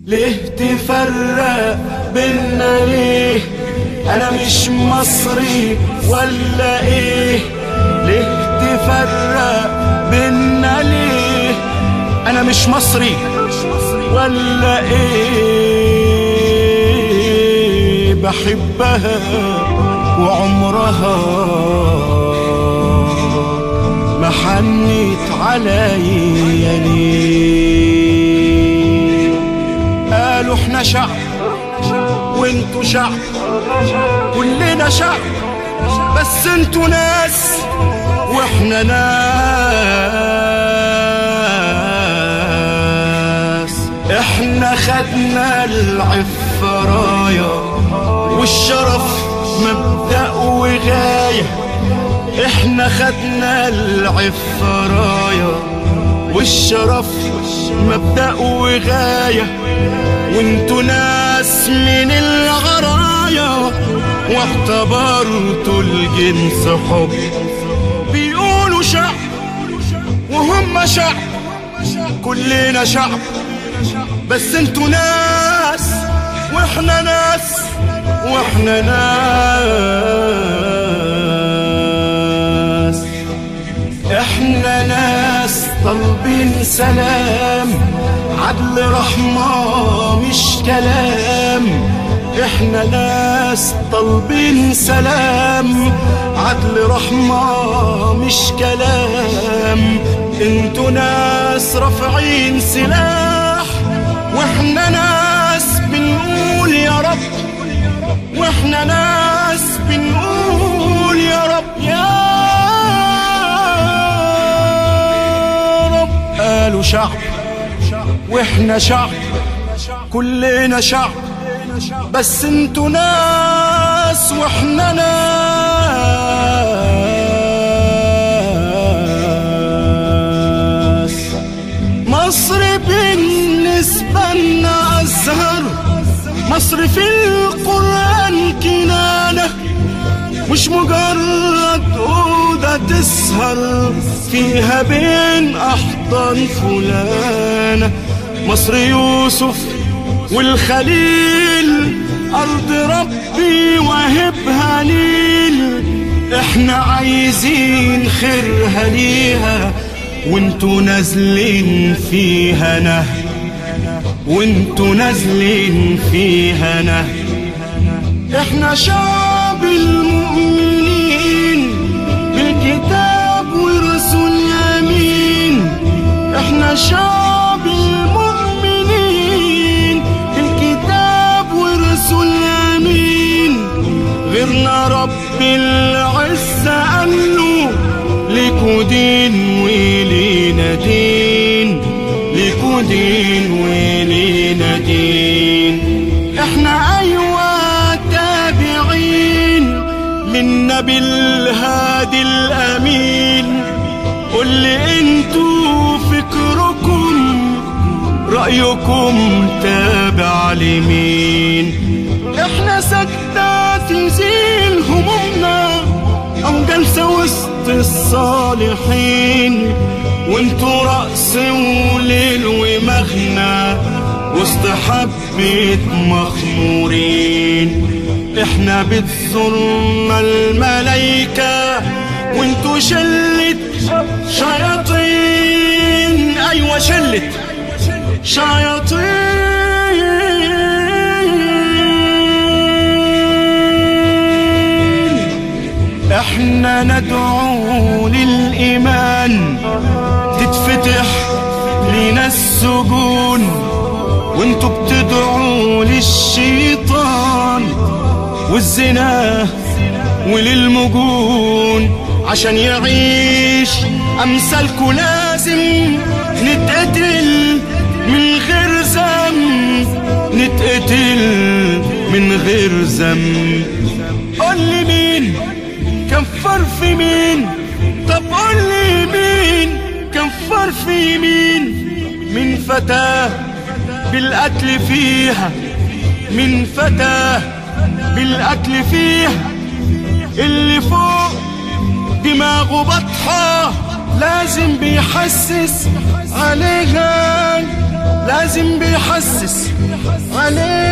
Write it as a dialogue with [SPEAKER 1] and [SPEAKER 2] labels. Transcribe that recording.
[SPEAKER 1] ليه تفرق بينا ليه انا مش مصري ولا ايه ليه تفرق بينا ليه انا مش مصري ولا ايه بحبها وعمرها ما حنت عليا ليه قالوا احنا شعب وانتوا شعب كلنا شعب بس انتوا ناس واحنا ناس احنا خدنا العفة راية والشرف مبدأ وغاية احنا خدنا العفة راية والشرف مبدأ وغاية وانتوا ناس من الغرايا واعتبرتوا الجنس حب بيقولوا شعب وهم شعب كلنا شعب بس انتوا ناس واحنا ناس واحنا ناس احنا ناس طالبين سلام عدل رحمة مش كلام احنا ناس طالبين سلام عدل رحمة مش كلام انتوا ناس رافعين سلاح واحنا ناس بنقول يا رب واحنا ناس بنقول يا رب يا رب قالوا شعب واحنا شعب كلنا شعب بس انتوا ناس واحنا ناس مصر بالنسبة لنا أزهر مصر في القرآن كنانة مش مجرد أوضة تسهر فيها بين أحضان فلانة مصر يوسف والخليل أرض ربي وهبها نيل احنا عايزين خيرها ليها وانتوا نازلين فيها نهر وانتوا نازلين فيها نهر احنا شعب المؤمنين بالكتاب ورسول يمين احنا شعب المؤمنين بالكتاب ورسول يمين غيرنا رب العزة قاله ليكوا دين ولينا دين ليكوا دين ولينا دين احنا ايوه تابعين للنبي الهادي الامين قل لي انتوا فكركم رأيكم تابع لمين احنا سكتة تزيل همومنا او جلسة وسط الصالحين وانتوا رأس وليل ومغنى وسط حبة مخمورين احنا بتزورنا الملايكة وانتوا شلة شياطين ايوه شلة شياطين احنا ندعو للإيمان تتفتح لنا السجون وانتوا بتدعوا للشيطان والزنا وللمجون عشان يعيش أمثالكوا لازم نتقتل من غير ذنب نتقتل من غير ذنب قول لي مين كفر في مين طب قول لي مين كفر في مين من فتاة بالقتل فيها من فتاة بالقتل فيها اللي فوق دماغه بطحة لازم بيحسس عليها لازم بيحسس نحسس عليه